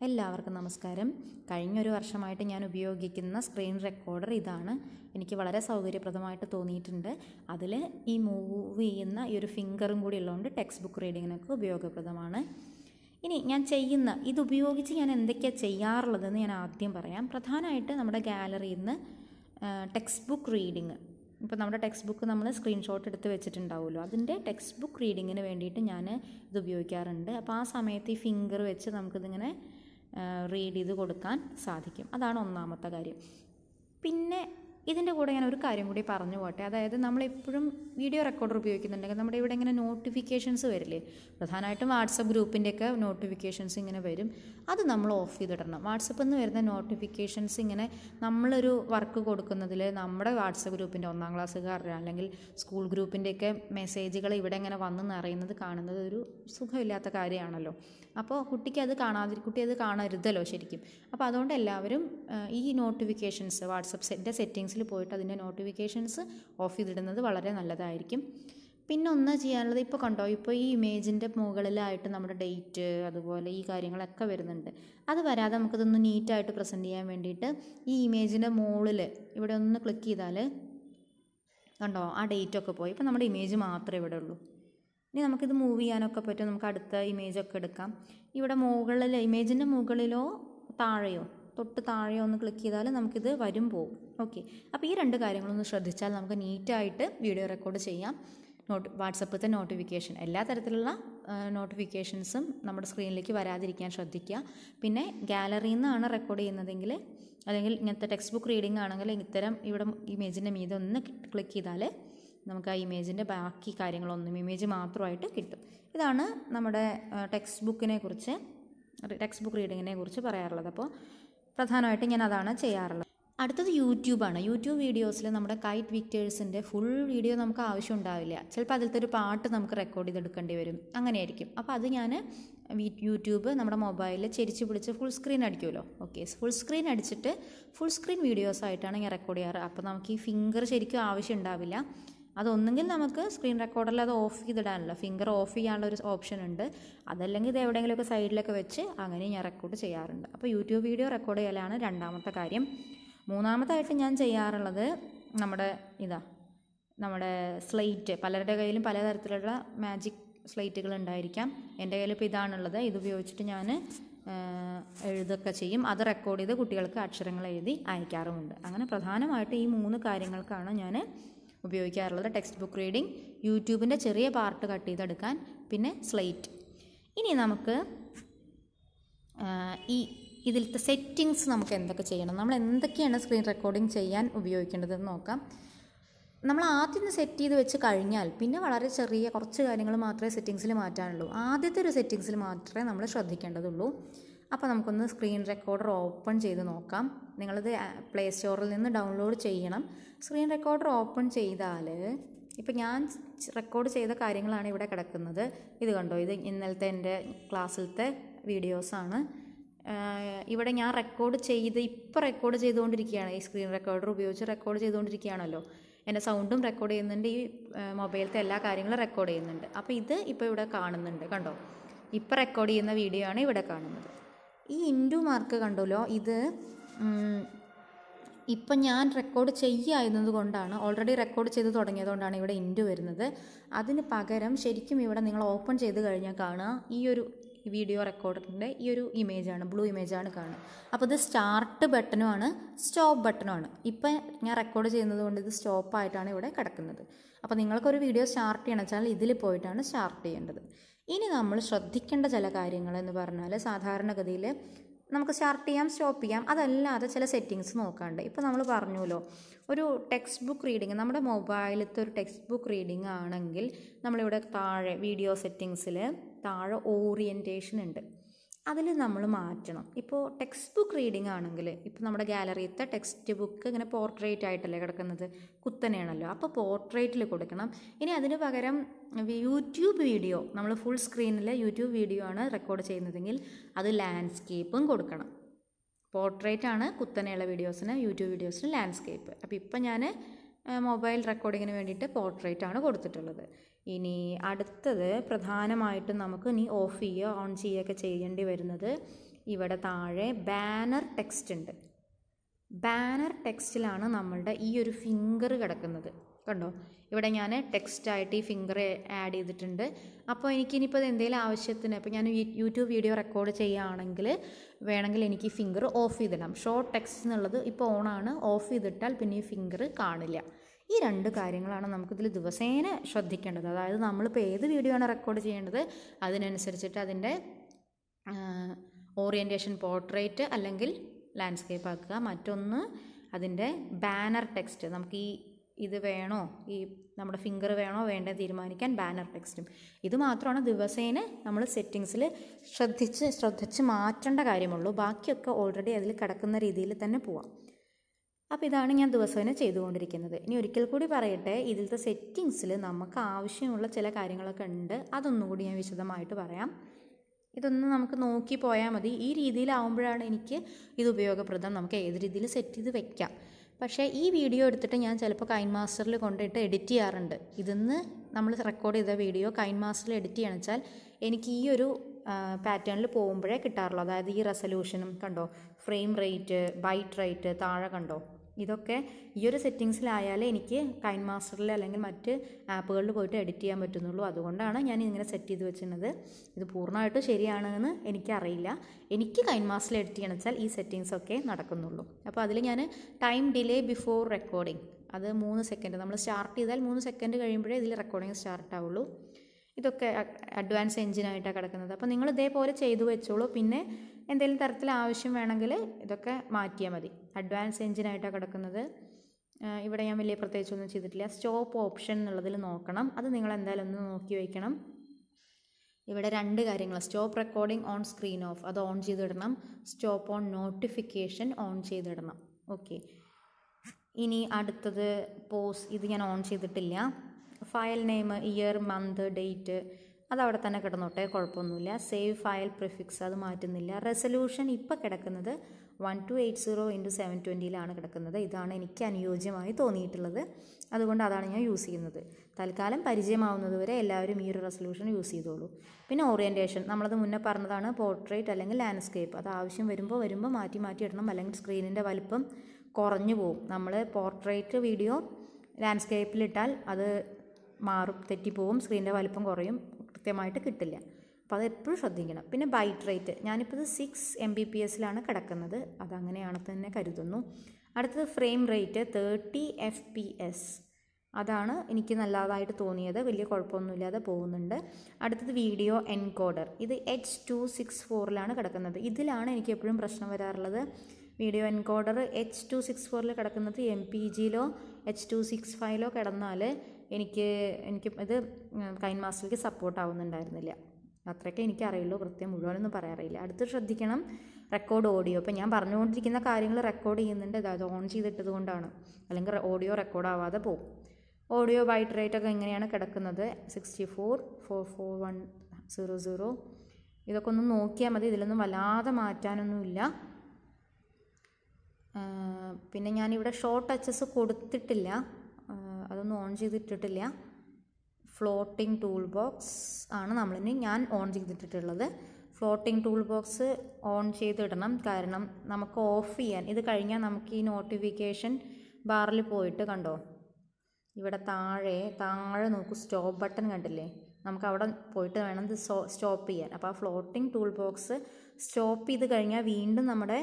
എല്ലാവർക്കും നമസ്കാരം കഴിഞ്ഞൊരു വർഷമായിട്ട് ഞാൻ ഉപയോഗിക്കുന്ന സ്ക്രീൻ റെക്കോർഡർ ഇതാണ് എനിക്ക് വളരെ സൗകര്യപ്രദമായിട്ട് തോന്നിയിട്ടുണ്ട് അതിൽ ഈ മൂവ് ചെയ്യുന്ന ഈ ഒരു ഫിംഗറും കൂടി ഉള്ളതുകൊണ്ട് ടെക്സ്റ്റ് ബുക്ക് റീഡിങ്ങിനൊക്കെ ഉപയോഗപ്രദമാണ് ഇനി ഞാൻ ചെയ്യുന്ന ഇത് ഉപയോഗിച്ച് ഞാൻ എന്തൊക്കെയാണ് ചെയ്യാറുള്ളതെന്ന് ഞാൻ ആദ്യം പറയാം പ്രധാനമായിട്ട് നമ്മുടെ ഗാലറിയിൽ നിന്ന് ടെക്സ്റ്റ് ബുക്ക് റീഡിങ് ഇപ്പോൾ നമ്മുടെ ടെക്സ്റ്റ് ബുക്ക് നമ്മൾ സ്ക്രീൻഷോട്ട് എടുത്ത് വെച്ചിട്ടുണ്ടാവുമല്ലോ അതിൻ്റെ ടെക്സ്റ്റ് ബുക്ക് റീഡിങ്ങിന് വേണ്ടിയിട്ട് ഞാൻ ഇത് ഉപയോഗിക്കാറുണ്ട് അപ്പോൾ ആ സമയത്ത് ഈ ഫിംഗർ വെച്ച് നമുക്കിതിങ്ങനെ റീഡ് ചെയ്ത് കൊടുക്കാൻ സാധിക്കും അതാണ് ഒന്നാമത്തെ കാര്യം പിന്നെ ഇതിൻ്റെ കൂടെ ഞാൻ ഒരു കാര്യം കൂടി പറഞ്ഞു പോട്ടെ അതായത് നമ്മളെപ്പോഴും വീഡിയോ റെക്കോർഡർ ഉപയോഗിക്കുന്നുണ്ടെങ്കിൽ നമ്മുടെ ഇവിടെ ഇങ്ങനെ നോട്ടിഫിക്കേഷൻസ് വരില്ലേ പ്രധാനമായിട്ടും വാട്സപ്പ് ഗ്രൂപ്പിൻ്റെയൊക്കെ നോട്ടിഫിക്കേഷൻസ് ഇങ്ങനെ വരും അത് നമ്മൾ ഓഫ് ചെയ്തിടണം വാട്സപ്പിൽ നിന്ന് വരുന്ന നോട്ടിഫിക്കേഷൻസ് ഇങ്ങനെ നമ്മളൊരു വർക്ക് കൊടുക്കുന്നതിൽ നമ്മുടെ വാട്സപ്പ് ഗ്രൂപ്പിൻ്റെ ഒന്നാം ക്ലാസ്സുകാരുടെ അല്ലെങ്കിൽ സ്കൂൾ ഗ്രൂപ്പിൻ്റെയൊക്കെ മെസ്സേജുകൾ ഇവിടെ ഇങ്ങനെ വന്ന് നിറയുന്നത് കാണുന്നത് ഒരു സുഖമില്ലാത്ത കാര്യമാണല്ലോ അപ്പോൾ കുട്ടിക്ക് അത് കാണാതി കുട്ടി അത് കാണരുതല്ലോ ശരിക്കും അപ്പോൾ അതുകൊണ്ട് എല്ലാവരും ഈ നോട്ടിഫിക്കേഷൻസ് വാട്സപ്പ് സെൻ്റെ സെറ്റിങ്സിൽ പോയിട്ട് അതിൻ്റെ നോട്ടിഫിക്കേഷൻസ് ഓഫ് ചെയ്തിടുന്നത് വളരെ നല്ലതായിരിക്കും പിന്നെ ഒന്ന് ചെയ്യാനുള്ളത് ഇപ്പോൾ കണ്ടോ ഇപ്പോൾ ഈ ഇമേജിൻ്റെ മുകളിലായിട്ട് നമ്മുടെ ഡേറ്റ് അതുപോലെ ഈ കാര്യങ്ങളൊക്കെ വരുന്നുണ്ട് അത് വരാതെ നമുക്കിതൊന്ന് നീറ്റായിട്ട് പ്രസൻറ്റ് ചെയ്യാൻ വേണ്ടിയിട്ട് ഈ ഇമേജിൻ്റെ മുകളിൽ ഇവിടെ ഒന്ന് ക്ലിക്ക് ചെയ്താൽ കണ്ടോ ആ ഡേറ്റൊക്കെ പോയി ഇപ്പോൾ നമ്മുടെ ഇമേജ് മാത്രമേ ഇവിടെ ഉള്ളൂ ഇനി നമുക്കിത് മൂവ് ചെയ്യാനൊക്കെ പറ്റും നമുക്ക് അടുത്ത ഇമേജൊക്കെ എടുക്കാം ഇവിടെ മുകളിൽ ഇമേജിൻ്റെ മുകളിലോ താഴെയോ തൊട്ട് താഴെയോ ഒന്ന് ക്ലിക്ക് ചെയ്താൽ നമുക്കിത് വരും പോകും ഓക്കെ അപ്പോൾ ഈ രണ്ട് കാര്യങ്ങളൊന്ന് ശ്രദ്ധിച്ചാൽ നമുക്ക് നീറ്റായിട്ട് വീഡിയോ റെക്കോർഡ് ചെയ്യാം നോട്ട് വാട്സപ്പിലത്തെ നോട്ടിഫിക്കേഷൻ എല്ലാ തരത്തിലുള്ള നോട്ടിഫിക്കേഷൻസും നമ്മുടെ സ്ക്രീനിലേക്ക് വരാതിരിക്കാൻ ശ്രദ്ധിക്കുക പിന്നെ ഗാലറിയിൽ നിന്നാണ് റെക്കോർഡ് ചെയ്യുന്നതെങ്കിൽ അല്ലെങ്കിൽ ഇങ്ങനത്തെ ടെക്സ്റ്റ് ബുക്ക് റീഡിംഗ് ആണെങ്കിൽ ഇത്തരം ഇവിടെ ഇമേജിൻ്റെ മീതെ ഒന്ന് ക്ലിക്ക് ചെയ്താൽ നമുക്ക് ആ ഇമേജിൻ്റെ ബാക്കി കാര്യങ്ങളൊന്നും ഇമേജ് മാത്രമായിട്ട് കിട്ടും ഇതാണ് നമ്മുടെ ടെക്സ്റ്റ് ബുക്കിനെ കുറിച്ച് ടെക്സ്റ്റ് ബുക്ക് റീഡിങ്ങിനെ കുറിച്ച് പറയാറുള്ളത് അപ്പോൾ പ്രധാനമായിട്ട് ഞാൻ അതാണ് ചെയ്യാറുള്ളത് അടുത്തത് യൂട്യൂബാണ് യൂട്യൂബ് വീഡിയോസിൽ നമ്മുടെ കൈറ്റ് വിക്ടേഴ്സിൻ്റെ ഫുൾ വീഡിയോ നമുക്ക് ആവശ്യം ഉണ്ടാവില്ല ചിലപ്പോൾ അതിലത്തെ ഒരു പാട്ട് നമുക്ക് റെക്കോർഡ് ചെയ്തെടുക്കേണ്ടി വരും അങ്ങനെയായിരിക്കും അപ്പോൾ അത് ഞാൻ യൂട്യൂബ് നമ്മുടെ മൊബൈലിൽ ചെരിച്ച് പിടിച്ച് ഫുൾ സ്ക്രീൻ അടിക്കുമല്ലോ ഓക്കെ ഫുൾ സ്ക്രീൻ അടിച്ചിട്ട് ഫുൾ സ്ക്രീൻ വീഡിയോസ് ആയിട്ടാണ് ഞാൻ റെക്കോർഡ് ചെയ്യാറ് അപ്പോൾ നമുക്ക് ഈ ഫിംഗർ ശരിക്കും ആവശ്യം ഉണ്ടാവില്ല അതൊന്നെങ്കിൽ നമുക്ക് സ്ക്രീൻ റെക്കോർഡറിൽ അത് ഓഫ് ചെയ്തിടാനല്ലോ ഫിംഗർ ഓഫ് ചെയ്യാനുള്ള ഒരു ഓപ്ഷൻ ഉണ്ട് അതല്ലെങ്കിൽ ഇത് എവിടെയെങ്കിലുമൊക്കെ സൈഡിലൊക്കെ വെച്ച് അങ്ങനെ ഞാൻ റെക്കോർഡ് ചെയ്യാറുണ്ട് അപ്പോൾ യൂട്യൂബ് വീഡിയോ റെക്കോർഡ് ചെയ്യലാണ് രണ്ടാമത്തെ കാര്യം മൂന്നാമതായിട്ട് ഞാൻ ചെയ്യാറുള്ളത് നമ്മുടെ ഇതാ നമ്മുടെ സ്ലേറ്റ് പലരുടെ കയ്യിലും പലതരത്തിലുള്ള മാജിക് സ്ലേറ്റുകൾ ഉണ്ടായിരിക്കാം എൻ്റെ കയ്യിൽ ഇപ്പോൾ ഇതാണുള്ളത് ഇത് ഉപയോഗിച്ചിട്ട് ഞാൻ എഴുതൊക്കെ ചെയ്യും അത് റെക്കോർഡ് ചെയ്ത് കുട്ടികൾക്ക് അക്ഷരങ്ങൾ എഴുതി അയക്കാറുമുണ്ട് അങ്ങനെ പ്രധാനമായിട്ട് ഈ മൂന്ന് കാര്യങ്ങൾക്കാണ് ഞാൻ ഉപയോഗിക്കാറുള്ളത് ടെക്സ്റ്റ് ബുക്ക് റീഡിംഗ് യൂട്യൂബിൻ്റെ ചെറിയ പാർട്ട് കട്ട് ചെയ്തെടുക്കാൻ പിന്നെ സ്ലേറ്റ് ഇനി നമുക്ക് ഈ ഇതിലത്തെ സെറ്റിങ്സ് നമുക്ക് എന്തൊക്കെ ചെയ്യണം നമ്മൾ എന്തൊക്കെയാണ് സ്ക്രീൻ റെക്കോർഡിംഗ് ചെയ്യാൻ ഉപയോഗിക്കേണ്ടതെന്ന് നോക്കാം നമ്മൾ ആദ്യം സെറ്റ് ചെയ്ത് വെച്ച് കഴിഞ്ഞാൽ പിന്നെ വളരെ ചെറിയ കുറച്ച് കാര്യങ്ങൾ മാത്രമേ സെറ്റിങ്സിൽ മാറ്റാനുള്ളൂ ആദ്യത്തെ ഒരു സെറ്റിങ്സിൽ മാത്രമേ നമ്മൾ ശ്രദ്ധിക്കേണ്ടതുള്ളൂ അപ്പോൾ നമുക്കൊന്ന് സ്ക്രീൻ റെക്കോർഡർ ഓപ്പൺ ചെയ്ത് നോക്കാം നിങ്ങളിത് പ്ലേ സ്റ്റോറിൽ നിന്ന് ഡൗൺലോഡ് ചെയ്യണം സ്ക്രീൻ റെക്കോർഡർ ഓപ്പൺ ചെയ്താൽ ഇപ്പോൾ ഞാൻ റെക്കോർഡ് ചെയ്ത കാര്യങ്ങളാണ് ഇവിടെ കിടക്കുന്നത് ഇത് കണ്ടോ ഇത് ഇന്നലത്തെ എൻ്റെ ക്ലാസ്സിലത്തെ വീഡിയോസാണ് ഇവിടെ ഞാൻ റെക്കോർഡ് ചെയ്ത് ഇപ്പോൾ റെക്കോർഡ് ചെയ്തുകൊണ്ടിരിക്കുകയാണ് ഈ സ്ക്രീൻ റെക്കോർഡർ ഉപയോഗിച്ച് റെക്കോർഡ് ചെയ്തുകൊണ്ടിരിക്കുകയാണല്ലോ എൻ്റെ സൗണ്ടും റെക്കോർഡ് ചെയ്യുന്നുണ്ട് ഈ മൊബൈലത്തെ എല്ലാ കാര്യങ്ങളും റെക്കോർഡ് ചെയ്യുന്നുണ്ട് അപ്പോൾ ഇത് ഇപ്പോൾ ഇവിടെ കാണുന്നുണ്ട് കണ്ടോ ഇപ്പോൾ റെക്കോർഡ് ചെയ്യുന്ന വീഡിയോ ആണ് ഇവിടെ കാണുന്നത് ഈ ഇൻഡു മാർക്ക് കണ്ടല്ലോ ഇത് ഇപ്പം ഞാൻ റെക്കോർഡ് ചെയ്യായിരുന്നത് കൊണ്ടാണ് ഓൾറെഡി റെക്കോർഡ് ചെയ്ത് തുടങ്ങിയതുകൊണ്ടാണ് ഇവിടെ ഇൻഡു വരുന്നത് അതിന് പകരം ശരിക്കും ഇവിടെ നിങ്ങൾ ഓപ്പൺ ചെയ്ത് കഴിഞ്ഞാൽ കാണുക ഈ ഒരു വീഡിയോ റെക്കോർഡറിൻ്റെ ഈ ഒരു ഇമേജാണ് ബ്ലൂ ഇമേജാണ് കാണുക അപ്പോൾ ഇത് സ്റ്റാർട്ട് ബട്ടനുമാണ് സ്റ്റോപ്പ് ബട്ടനുമാണ് ഇപ്പം ഞാൻ റെക്കോർഡ് ചെയ്യുന്നത് കൊണ്ട് ഇത് സ്റ്റോപ്പ് ആയിട്ടാണ് ഇവിടെ കിടക്കുന്നത് അപ്പോൾ നിങ്ങൾക്കൊരു വീഡിയോ സ്റ്റാർട്ട് ചെയ്യണം വെച്ചാൽ ഇതിൽ പോയിട്ടാണ് സ്റ്റാർട്ട് ചെയ്യേണ്ടത് ഇനി നമ്മൾ ശ്രദ്ധിക്കേണ്ട ചില കാര്യങ്ങൾ എന്ന് പറഞ്ഞാൽ സാധാരണഗതിയിൽ നമുക്ക് സ്റ്റാർട്ട് ചെയ്യാം സ്റ്റോപ്പ് ചെയ്യാം അതല്ലാതെ ചില സെറ്റിങ്സ് നോക്കാണ്ട് ഇപ്പോൾ നമ്മൾ പറഞ്ഞല്ലോ ഒരു ടെക്സ്റ്റ് ബുക്ക് റീഡിങ് നമ്മുടെ മൊബൈലത്തെ ഒരു ടെക്സ്റ്റ് ബുക്ക് റീഡിങ് ആണെങ്കിൽ നമ്മളിവിടെ താഴെ വീഡിയോ സെറ്റിങ്സിൽ താഴെ ഓറിയൻറ്റേഷൻ ഉണ്ട് അതിൽ നമ്മൾ മാറ്റണം ഇപ്പോൾ ടെക്സ്റ്റ് ബുക്ക് റീഡിംഗ് ആണെങ്കിൽ ഇപ്പോൾ നമ്മുടെ ഗാലറിയത്തെ ടെക്സ്റ്റ് ബുക്ക് ഇങ്ങനെ പോർട്രേറ്റ് ആയിട്ടല്ലേ കിടക്കുന്നത് കുത്തനെയാണല്ലോ അപ്പോൾ പോർട്രേറ്റിൽ കൊടുക്കണം ഇനി അതിന് പകരം യൂട്യൂബ് വീഡിയോ നമ്മൾ ഫുൾ സ്ക്രീനിൽ യൂട്യൂബ് വീഡിയോ ആണ് റെക്കോർഡ് ചെയ്യുന്നതെങ്കിൽ അത് ലാൻഡ്സ്കേപ്പും കൊടുക്കണം പോർട്രേറ്റ് ആണ് കുത്തനെയുള്ള വീഡിയോസിന് യൂട്യൂബ് വീഡിയോസിന് ലാൻഡ്സ്കേപ്പ് അപ്പോൾ ഇപ്പം ഞാൻ മൊബൈൽ റെക്കോർഡിങ്ങിന് വേണ്ടിയിട്ട് പോർട്രേറ്റ് ആണ് കൊടുത്തിട്ടുള്ളത് ഇനി അടുത്തത് പ്രധാനമായിട്ടും നമുക്ക് ഇനി ഓഫ് ചെയ്യുക ഓൺ ചെയ്യുകയൊക്കെ ചെയ്യേണ്ടി വരുന്നത് ഇവിടെ താഴെ ബാനർ ടെക്സ്റ്റ് ഉണ്ട് ബാനർ ടെക്സ്റ്റിലാണ് നമ്മളുടെ ഈ ഒരു ഫിംഗർ കിടക്കുന്നത് കണ്ടോ ഇവിടെ ഞാൻ ടെക്സ്റ്റായിട്ട് ഈ ഫിംഗർ ആഡ് ചെയ്തിട്ടുണ്ട് അപ്പോൾ എനിക്കിനിപ്പോൾ ഇത് എന്തെങ്കിലും ആവശ്യത്തിന് ഇപ്പോൾ ഞാൻ യൂ- യൂട്യൂബ് വീഡിയോ റെക്കോർഡ് ചെയ്യുകയാണെങ്കിൽ വേണമെങ്കിൽ എനിക്ക് ഈ ഫിംഗർ ഓഫ് ചെയ്തിടാം ഷോർട്ട് ടെക്സ്റ്റ് എന്നുള്ളത് ഇപ്പോൾ ഓണാണ് ഓഫ് ചെയ്തിട്ടാൽ പിന്നെ ഈ ഫിംഗർ കാണില്ല ഈ രണ്ട് കാര്യങ്ങളാണ് നമുക്കിതിൽ ദിവസേന ശ്രദ്ധിക്കേണ്ടത് അതായത് നമ്മളിപ്പോൾ ഏത് വീഡിയോ ആണ് റെക്കോർഡ് ചെയ്യേണ്ടത് അതിനനുസരിച്ചിട്ട് അതിൻ്റെ ഓറിയൻറ്റേഷൻ പോർട്രേറ്റ് അല്ലെങ്കിൽ ലാൻഡ്സ്കേപ്പ് ആക്കുക മറ്റൊന്ന് അതിൻ്റെ ബാനർ ടെക്സ്റ്റ് നമുക്ക് ഈ ഇത് വേണോ ഈ നമ്മുടെ ഫിംഗർ വേണോ വേണ്ടേ തീരുമാനിക്കാൻ ബാനർ ടെക്സ്റ്റും ഇത് മാത്രമാണ് ദിവസേന നമ്മൾ സെറ്റിങ്സിൽ ശ്രദ്ധിച്ച് ശ്രദ്ധിച്ച് മാറ്റേണ്ട കാര്യമുള്ളൂ ബാക്കിയൊക്കെ ഓൾറെഡി അതിൽ കിടക്കുന്ന രീതിയിൽ തന്നെ പോവാം അപ്പോൾ ഇതാണ് ഞാൻ ദിവസേന ചെയ്തുകൊണ്ടിരിക്കുന്നത് ഇനി ഒരിക്കൽ കൂടി പറയട്ടെ ഇതിലത്തെ സെറ്റിങ്സിൽ നമുക്ക് ആവശ്യമുള്ള ചില കാര്യങ്ങളൊക്കെ ഉണ്ട് അതൊന്നും കൂടി ഞാൻ വിശദമായിട്ട് പറയാം ഇതൊന്ന് നമുക്ക് നോക്കി പോയാൽ മതി ഈ രീതിയിലാവുമ്പോഴാണ് എനിക്ക് ഇത് ഉപയോഗപ്രദം നമുക്ക് ഏത് രീതിയിൽ സെറ്റ് ചെയ്ത് വെക്കാം പക്ഷേ ഈ വീഡിയോ എടുത്തിട്ട് ഞാൻ ചിലപ്പോൾ കൈൻ മാസ്റ്ററിൽ കൊണ്ടിട്ട് എഡിറ്റ് ചെയ്യാറുണ്ട് ഇതിന്ന് നമ്മൾ റെക്കോർഡ് ചെയ്ത വീഡിയോ കൈൻ മാസ്റ്ററിൽ എഡിറ്റ് ചെയ്യണം വെച്ചാൽ എനിക്ക് ഈ ഒരു പാറ്റേണിൽ പോകുമ്പോഴേ കിട്ടാറുള്ളൂ അതായത് ഈ റെസൊല്യൂഷനും കണ്ടോ ഫ്രെയിം റേറ്റ് ബൈറ്റ് റേറ്റ് താഴെ കണ്ടോ ഇതൊക്കെ ഈ ഒരു സെറ്റിങ്സിലായാലേ എനിക്ക് കൈൻ മാസ്റ്ററിൽ അല്ലെങ്കിൽ മറ്റ് ആപ്പുകളിൽ പോയിട്ട് എഡിറ്റ് ചെയ്യാൻ പറ്റുന്നുള്ളൂ അതുകൊണ്ടാണ് ഞാൻ ഇങ്ങനെ സെറ്റ് ചെയ്ത് വെച്ചിരുന്നത് ഇത് പൂർണ്ണമായിട്ട് ശരിയാണെന്ന് എനിക്കറിയില്ല എനിക്ക് കൈൻ മാസ്റ്ററിൽ എഡിറ്റ് ചെയ്യണം വെച്ചാൽ ഈ സെറ്റിങ്സ് ഒക്കെ നടക്കുന്നുള്ളൂ അപ്പോൾ അതിൽ ഞാൻ ടൈം ഡിലേ ബിഫോർ റെക്കോർഡിംഗ് അത് മൂന്ന് സെക്കൻഡ് നമ്മൾ സ്റ്റാർട്ട് ചെയ്താൽ മൂന്ന് സെക്കൻഡ് കഴിയുമ്പോഴേ ഇതിൽ റെക്കോർഡിംഗ് സ്റ്റാർട്ട് ആവുള്ളൂ ഇതൊക്കെ അഡ്വാൻസ് എഞ്ചിനായിട്ടാണ് കിടക്കുന്നത് അപ്പോൾ നിങ്ങൾ ഇതേപോലെ ചെയ്തു വെച്ചോളൂ പിന്നെ എന്തെങ്കിലും തരത്തിൽ ആവശ്യം വേണമെങ്കിൽ ഇതൊക്കെ മാറ്റിയാൽ മതി അഡ്വാൻസ് എഞ്ചിനായിട്ടാണ് കിടക്കുന്നത് ആ, ഇവിടെ ഞാൻ വലിയ പ്രത്യേകിച്ചൊന്നും ചെയ്തിട്ടില്ല സ്റ്റോപ്പ് ഓപ്ഷൻ എന്നുള്ളതിൽ നോക്കണം അത് നിങ്ങൾ എന്തായാലും ഒന്ന് നോക്കി വയ്ക്കണം ഇവിടെ രണ്ട് കാര്യങ്ങൾ stop recording on screen off അത് ഓൺ ചെയ്തിടണം സ്റ്റോപ്പ് ഓൺ നോട്ടിഫിക്കേഷൻ ഓൺ ചെയ്തിടണം ഓക്കെ ഇനി അടുത്തത് പോസ് ഇത് ഞാൻ ഓൺ ചെയ്തിട്ടില്ല file name year month date അത് അവിടെ തന്നെ കിടന്നോട്ടെ കുഴപ്പമൊന്നുമില്ല സേവ് ഫയൽ പ്രിഫിക്സ് അത് മാറ്റുന്നില്ല റെസൊല്യൂഷൻ ഇപ്പോൾ കിടക്കുന്നത് one two eight zero into seven ട്വൻറ്റിയിലാണ് കിടക്കുന്നത് ഇതാണ് എനിക്ക് അനുയോജ്യമായി തോന്നിയിട്ടുള്ളത് അതുകൊണ്ട് അതാണ് ഞാൻ യൂസ് ചെയ്യുന്നത് തൽക്കാലം പരിചയമാവുന്നത് വരെ എല്ലാവരും ഈ ഒരു റെസൊല്യൂഷൻ യൂസ് ചെയ്തോളൂ പിന്നെ ഓറിയൻറ്റേഷൻ നമ്മളത് മുന്നേ പറഞ്ഞതാണ് പോർട്രേറ്റ് അല്ലെങ്കിൽ ലാൻഡ്സ്കേപ്പ് അത് ആവശ്യം വരുമ്പോൾ വരുമ്പോൾ മാറ്റി മാറ്റി ഇടണം അല്ലെങ്കിൽ സ്ക്രീനിൻ്റെ വലിപ്പം കുറഞ്ഞു പോകും നമ്മൾ പോർട്രേറ്റ് വീഡിയോ ലാൻഡ്സ്കേപ്പിലിട്ടാൽ അത് മാറും തെറ്റിപ്പോവും സ്ക്രീനിൻ്റെ വലിപ്പം കുറയും കൃത്യമായിട്ട് കിട്ടില്ല അപ്പോൾ അത് എപ്പോഴും ശ്രദ്ധിക്കണം പിന്നെ ബൈറ്റ് റേറ്റ് ഞാനിപ്പോൾ ഇത് സിക്സ് എം ബി പി എസിലാണ് കിടക്കുന്നത് അതങ്ങനെയാണ് തന്നെ കരുതുന്നു അടുത്തത് frame rate thirty F P S അതാണ് എനിക്ക് നല്ലതായിട്ട് തോന്നിയത് വലിയ കുഴപ്പമൊന്നുമില്ലാതെ പോകുന്നുണ്ട് അടുത്തത് വീഡിയോ എൻകോഡർ ഇത് എച്ച് ടു സിക്സ് ഫോറിലാണ് കിടക്കുന്നത് ഇതിലാണ് എനിക്ക് എപ്പോഴും പ്രശ്നം വരാറുള്ളത് video encoder H two six ഫോറിൽ കിടക്കുന്നത് എം പി ജിയിലോ എച്ച് ടു സിക്സ് ഫൈവിലോ കിടന്നാൽ എനിക്ക് എനിക്ക് ഇത് കൈൻ മാസ്റ്ററിലേക്ക് സപ്പോർട്ട് ആവുന്നുണ്ടായിരുന്നില്ല അത്രയൊക്കെ എനിക്കറിയുള്ളൂ കൃത്യം മുഴുവനൊന്നും പറയാറില്ല അടുത്ത് ശ്രദ്ധിക്കണം റെക്കോർഡ് ഓഡിയോ ഇപ്പം ഞാൻ പറഞ്ഞുകൊണ്ടിരിക്കുന്ന കാര്യങ്ങൾ റെക്കോർഡ് ചെയ്യുന്നുണ്ട് ഇത് അത് ഓൺ ചെയ്തിട്ടത് കൊണ്ടാണ് അല്ലെങ്കിൽ ഓഡിയോ റെക്കോർഡ് ആവാതെ പോകും ഓഡിയോ ബൈറ്റ് റേറ്റ് ഒക്കെ എങ്ങനെയാണ് കിടക്കുന്നത് sixty four four four one zero zero ഇതൊക്കെ ഒന്ന് നോക്കിയാൽ മതി ഇതിലൊന്നും വല്ലാതെ മാറ്റാനൊന്നുമില്ല ആ, പിന്നെ ഞാനിവിടെ ഷോർട്ട് ടച്ചസ് കൊടുത്തിട്ടില്ല ആ, അതൊന്നും ഓൺ ചെയ്തിട്ടിട്ടില്ല ഫ്ലോട്ടിംഗ് ടൂൾ ബോക്സ് ആണ് നമ്മളിനി ഞാൻ ഓൺ ചെയ്തിട്ടിട്ടുള്ളത് ഫ്ലോട്ടിംഗ് ടൂൾ ബോക്സ് ഓൺ ചെയ്തിടണം കാരണം നമുക്ക് ഓഫ് ചെയ്യാൻ ഇത് കഴിഞ്ഞാൽ നമുക്ക് ഈ നോട്ടിഫിക്കേഷൻ ബാറിൽ പോയിട്ട് കണ്ടോ ഇവിടെ താഴെ താഴെ നോക്കൂ സ്റ്റോപ്പ് ബട്ടൺ കണ്ടില്ലേ നമുക്ക് അവിടെ പോയിട്ട് വേണം ഇത് സ്റ്റോപ്പ് ചെയ്യാൻ അപ്പോൾ ആ ഫ്ലോട്ടിംഗ് ടൂൾ ബോക്സ് സ്റ്റോപ്പ് ചെയ്ത് കഴിഞ്ഞാൽ വീണ്ടും നമ്മുടെ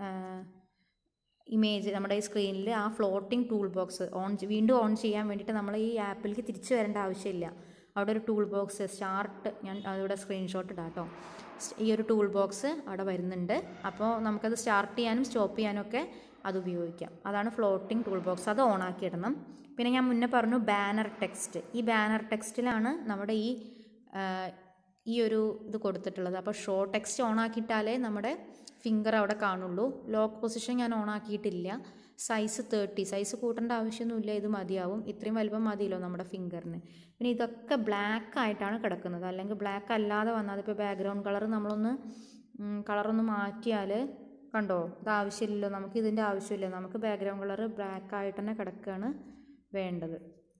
ഇമേജ് നമ്മുടെ ഈ സ്ക്രീനിൽ ആ ഫ്ലോട്ടിംഗ് ടൂൾ ബോക്സ് ഓൺ വീണ്ടും ഓൺ ചെയ്യാൻ വേണ്ടിയിട്ട് നമ്മൾ ഈ ആപ്പിലേക്ക് തിരിച്ചു വരേണ്ട ആവശ്യമില്ല അവിടെ ഒരു ടൂൾ ബോക്സ് സ്റ്റാർട്ട് ഞാൻ അതിവിടെ സ്ക്രീൻഷോട്ട് ഇടാം കേട്ടോ ഈ ഒരു ടൂൾ ബോക്സ് അവിടെ വരുന്നുണ്ട് അപ്പോൾ നമുക്കത് സ്റ്റാർട്ട് ചെയ്യാനും സ്റ്റോപ്പ് ചെയ്യാനും ഒക്കെ അത് ഉപയോഗിക്കാം അതാണ് ഫ്ലോട്ടിംഗ് ടൂൾ ബോക്സ് അത് ഓൺ ആക്കി ഇടണം പിന്നെ ഞാൻ മുന്നേ പറഞ്ഞു ബാനർ ടെക്സ്റ്റ് ഈ ബാനർ ടെക്സ്റ്റിലാണ് നമ്മുടെ ഈ ആ, ഈ ഒരു ഇത് കൊടുത്തിട്ടുള്ളത് അപ്പോൾ ഷോ ടെക്സ്റ്റ് ഓൺ ആക്കിയിട്ടാലേ നമ്മുടെ ഫിംഗർ അവിടെ കാണുള്ളൂ ലോക്ക് പൊസിഷൻ ഞാൻ ഓൺ ആക്കിയിട്ടില്ല സൈസ് തേർട്ടി സൈസ് കൂട്ടേണ്ട ആവശ്യമൊന്നുമില്ല ഇത് മതിയാവും ഇത്രയും വലുപ്പം മതിയല്ലോ നമ്മുടെ ഫിംഗറിന് പിന്നെ ഇതൊക്കെ ബ്ലാക്ക് ആയിട്ടാണ് കിടക്കുന്നത് അല്ലെങ്കിൽ ബ്ലാക്ക് അല്ലാതെ വന്നാൽ അതിപ്പോൾ ബാക്ക്ഗ്രൗണ്ട് കളർ നമ്മളൊന്ന് കളറൊന്ന് മാറ്റിയാൽ കണ്ടോ ഇത് ആവശ്യമില്ലല്ലോ നമുക്ക് ഇതിൻ്റെ ആവശ്യമില്ല നമുക്ക് ബാക്ക്ഗ്രൗണ്ട് കളർ ബ്ലാക്ക് ആയിട്ട് തന്നെ കിടക്കുകയാണ് വേണ്ടത്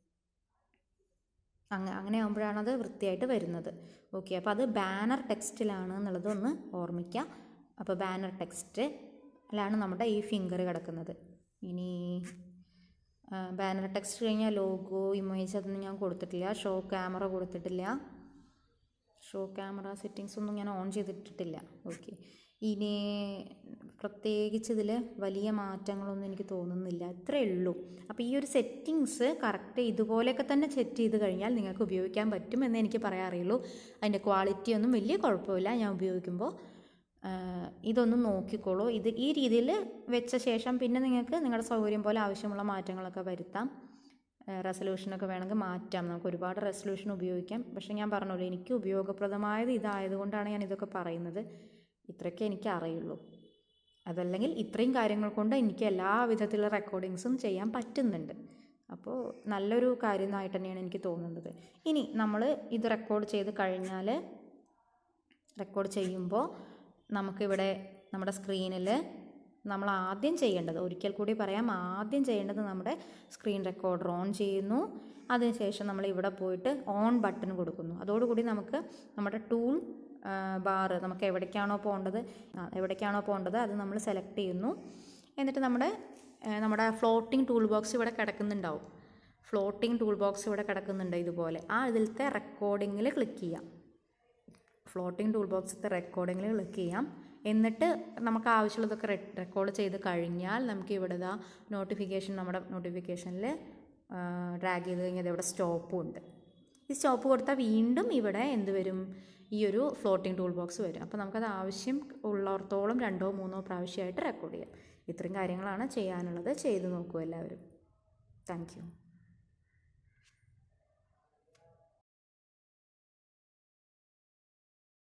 അങ്ങനെ അങ്ങനെ ആകുമ്പോഴാണ് അത് വൃത്തിയായിട്ട് വരുന്നത് ഓക്കെ അപ്പോൾ അത് ബാനർ ടെക്സ്റ്റിലാണ് എന്നുള്ളത് ഒന്ന് ഓർമ്മിക്കുക അപ്പോൾ ബാനർ ടെക്സ്റ്റ് ലാണ് നമ്മുടെ ഈ ഫിംഗർ കിടക്കുന്നത് ഇനി ബാനർ ടെക്സ്റ്റ് കഴിഞ്ഞാൽ ലോഗോ ഇമേജ് അതൊന്നും ഞാൻ കൊടുത്തിട്ടില്ല ഷോ ക്യാമറ കൊടുത്തിട്ടില്ല ഷോ ക്യാമറ സെറ്റിങ്സ് ഒന്നും ഞാൻ ഓൺ ചെയ്തിട്ടിട്ടില്ല ഓക്കെ ഇനി പ്രത്യേകിച്ച് ഇതിൽ വലിയ മാറ്റങ്ങളൊന്നും എനിക്ക് തോന്നുന്നില്ല ഇത്രയേ ഉള്ളൂ അപ്പോൾ ഈ ഒരു സെറ്റിങ്സ് കറക്റ്റ് ഇതുപോലെയൊക്കെ തന്നെ സെറ്റ് ചെയ്ത് കഴിഞ്ഞാൽ നിങ്ങൾക്ക് ഉപയോഗിക്കാൻ പറ്റും എന്ന് എനിക്ക് പറയാൻ അറിയുള്ളൂ അതിൻ്റെ ക്വാളിറ്റി ഒന്നും വലിയ കുഴപ്പമില്ല ഞാൻ ഉപയോഗിക്കുമ്പോൾ ആഹ് ഇതൊന്നും നോക്കിക്കോളൂ ഇത് ഈ രീതിയിൽ വെച്ച ശേഷം പിന്നെ നിങ്ങൾക്ക് നിങ്ങളുടെ സൗകര്യം പോലെ ആവശ്യമുള്ള മാറ്റങ്ങളൊക്കെ വരുത്താം റെസൊല്യൂഷനൊക്കെ വേണമെങ്കിൽ മാറ്റാം നമുക്ക് ഒരുപാട് റെസൊല്യൂഷൻ ഉപയോഗിക്കാം പക്ഷേ ഞാൻ പറഞ്ഞല്ലോ എനിക്ക് ഉപയോഗപ്രദമായത് ഇതായതുകൊണ്ടാണ് ഞാൻ ഇതൊക്കെ പറയുന്നത് ഇത്രയൊക്കെ എനിക്ക് അറിയുള്ളൂ അതല്ലെങ്കിൽ ഇത്രയും കാര്യങ്ങൾ കൊണ്ട് എനിക്ക് എല്ലാ വിധത്തിലുള്ള റെക്കോർഡിങ്സും ചെയ്യാൻ പറ്റുന്നുണ്ട് അപ്പോൾ നല്ലൊരു കാര്യമായിട്ട് തന്നെയാണ് എനിക്ക് തോന്നുന്നത് ഇനി നമ്മൾ ഇത് റെക്കോർഡ് ചെയ്ത് കഴിഞ്ഞാൽ റെക്കോർഡ് ചെയ്യുമ്പോൾ നമുക്കിവിടെ നമ്മുടെ സ്ക്രീനിൽ നമ്മൾ ആദ്യം ചെയ്യേണ്ടത് ഒരിക്കൽ കൂടി പറയാം ആദ്യം ചെയ്യേണ്ടത് നമ്മുടെ സ്ക്രീൻ റെക്കോർഡർ ഓൺ ചെയ്യുന്നു അതിനുശേഷം നമ്മൾ ഇവിടെ പോയിട്ട് ഓൺ ബട്ടൺ കൊടുക്കുന്നു അതോടുകൂടി നമുക്ക് നമ്മുടെ ടൂൾ ബാർ നമുക്ക് എവിടേക്കാണോ പോകേണ്ടത് ആ, എവിടേക്കാണോ പോകേണ്ടത് അത് നമ്മൾ സെലക്ട് ചെയ്യുന്നു എന്നിട്ട് നമ്മുടെ ആ, നമ്മുടെ ഫ്ലോട്ടിംഗ് ടൂൾ ബോക്സ് ഇവിടെ കിടക്കുന്നുണ്ടാവും ഫ്ലോട്ടിംഗ് ടൂൾ ബോക്സ് ഇവിടെ കിടക്കുന്നുണ്ട് ഇതുപോലെ ആ ഇതിലത്തെ റെക്കോർഡിങ്ങിൽ ക്ലിക്ക് ചെയ്യാം ഫ്ലോട്ടിംഗ് ടൂൾ ബോക്സിലത്തെ റെക്കോർഡിങ്ങിൽ ക്ലിക്ക് ചെയ്യാം എന്നിട്ട് നമുക്ക് ആവശ്യമുള്ളതൊക്കെ റെക്കോർഡ് ചെയ്ത് കഴിഞ്ഞാൽ നമുക്ക് ഇവിടെ ഇതാ നോട്ടിഫിക്കേഷൻ നമ്മുടെ നോട്ടിഫിക്കേഷനിൽ ഡ്രാഗ് ചെയ്ത് കഴിഞ്ഞാൽ ഇവിടെ സ്റ്റോപ്പും ഉണ്ട് ഈ സ്റ്റോപ്പ് കൊടുത്താൽ വീണ്ടും ഇവിടെ എന്ത് വരും ഈ ഒരു ഫ്ലോട്ടിംഗ് ടൂൾ ബോക്സ് വരും അപ്പോൾ നമുക്കത് ആവശ്യം ഉള്ളിടത്തോളം രണ്ടോ മൂന്നോ പ്രാവശ്യമായിട്ട് റെക്കോർഡ് ചെയ്യാം ഇത്രയും കാര്യങ്ങളാണ് ചെയ്യാനുള്ളത് ചെയ്ത് നോക്കൂ എല്ലാവരും താങ്ക് യു